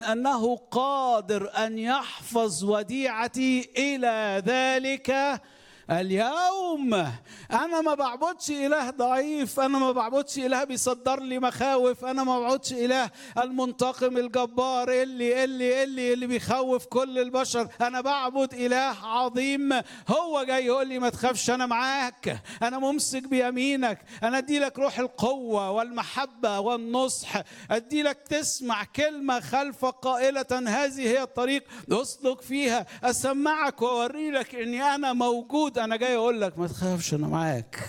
انه قادر ان يحفظ وديعتي الى ذلك اليوم انا ما بعبدش اله ضعيف انا ما بعبدش اله بيصدر لي مخاوف انا ما بعبدش اله المنتقم الجبار اللي اللي اللي اللي بيخوف كل البشر انا بعبد اله عظيم هو جاي يقول لي ما تخافش انا معاك انا ممسك بيمينك انا ادي لك روح القوه والمحبه والنصح ادي لك تسمع كلمه خلفك قائله هذه هي الطريق اسلك فيها اسمعك واوري لك اني انا موجود انا جاي اقول لك ما تخافش انا معاك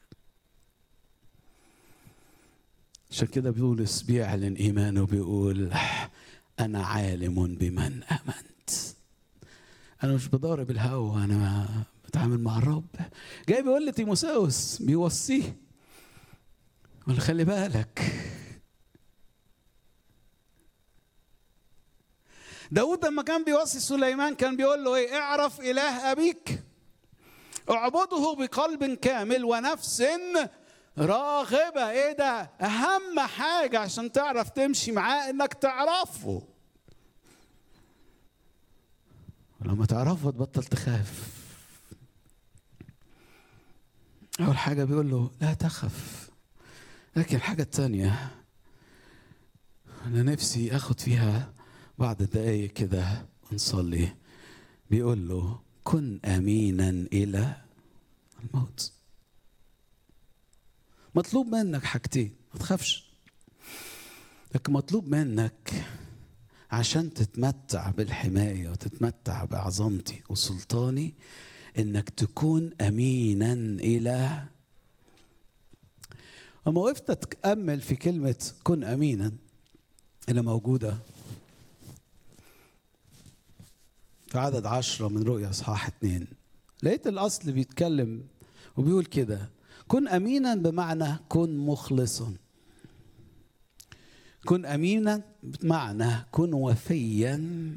عشان كده بيولس بيعلن ايمانه بيقول انا عالم بمن امنت انا مش بضارب الهوا انا بتعامل مع الرب جاي بيقول لتيموساوس بيوصيه ولا خلي بالك داود لما كان بيوصي سليمان كان بيقول له ايه اعرف اله ابيك اعبده بقلب كامل ونفس راغبة ايه ده اهم حاجة عشان تعرف تمشي معاه انك تعرفه ولما تعرفه تبطل تخاف اول حاجة بيقول له لا تخف لكن الحاجة الثانية انا نفسي اخد فيها بعض الدقايق كده ونصلي بيقول له كن امينا الى الموت مطلوب منك حاجتين ما تخافش لكن مطلوب منك عشان تتمتع بالحمايه وتتمتع بعظمتي وسلطاني انك تكون امينا الى وما وقفت اتامل في كلمه كن امينا اللي موجوده في عدد عشرة من رؤيا اصحاح اتنين لقيت الاصل بيتكلم وبيقول كده كن امينا بمعنى كن مخلصا كن امينا بمعنى كن وفيا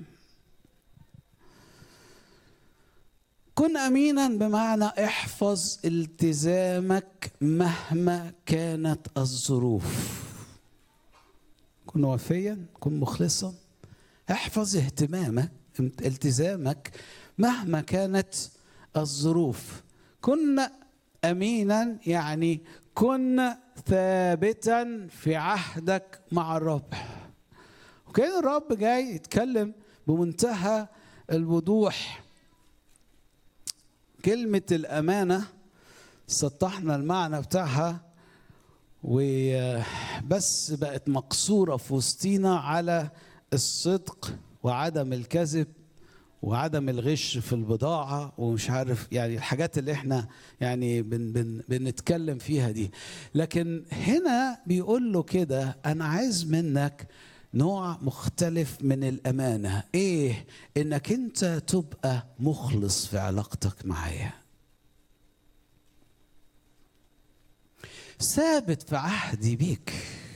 كن امينا بمعنى احفظ التزامك مهما كانت الظروف كن وفيا كن مخلصا احفظ اهتمامك التزامك مهما كانت الظروف كن امينا يعني كن ثابتا في عهدك مع الرب وكان الرب جاي يتكلم بمنتهى الوضوح كلمة الأمانة سطحنا المعنى بتاعها وبس بقت مقصورة في وسطينا على الصدق وعدم الكذب وعدم الغش في البضاعة ومش عارف يعني الحاجات اللي احنا يعني بن بن بنتكلم فيها دي لكن هنا بيقول له كده أنا عايز منك نوع مختلف من الأمانة إيه؟ إنك أنت تبقى مخلص في علاقتك معايا ثابت في عهدي بيك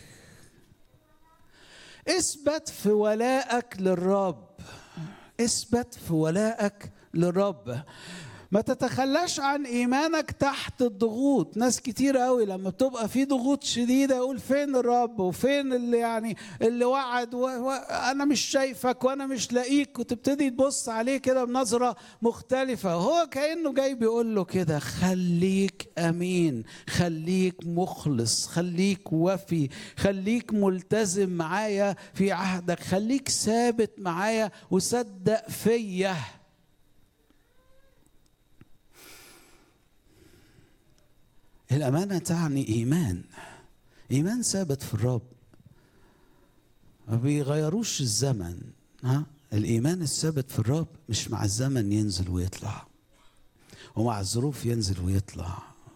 اثبت في ولائك للرب اثبت في ولائك للرب ما تتخلاش عن ايمانك تحت الضغوط ناس كتير قوي لما بتبقى في ضغوط شديده يقول فين الرب وفين اللي يعني اللي وعد وانا مش شايفك وانا مش لاقيك وتبتدي تبص عليه كده بنظره مختلفه هو كانه جاي بيقول له كده خليك امين خليك مخلص خليك وفي خليك ملتزم معايا في عهدك خليك ثابت معايا وصدق فيا الأمانة تعني إيمان إيمان ثابت في الرب ما بيغيروش الزمن ها الإيمان الثابت في الرب مش مع الزمن ينزل ويطلع ومع الظروف ينزل ويطلع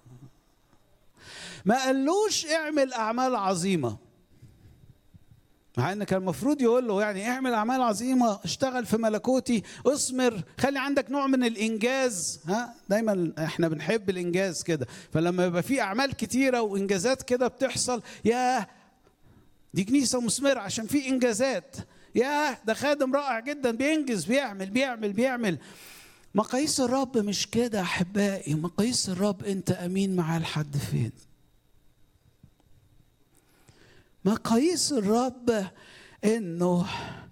ما قالوش اعمل أعمال عظيمة مع ان كان المفروض يقول له يعني اعمل اعمال عظيمه اشتغل في ملكوتي اثمر خلي عندك نوع من الانجاز ها دايما احنا بنحب الانجاز كده فلما يبقى في اعمال كتيره وانجازات كده بتحصل يا دي كنيسه مثمره عشان في انجازات يا ده خادم رائع جدا بينجز بيعمل بيعمل بيعمل مقاييس الرب مش كده احبائي مقاييس الرب انت امين معاه لحد فين مقاييس الرب انه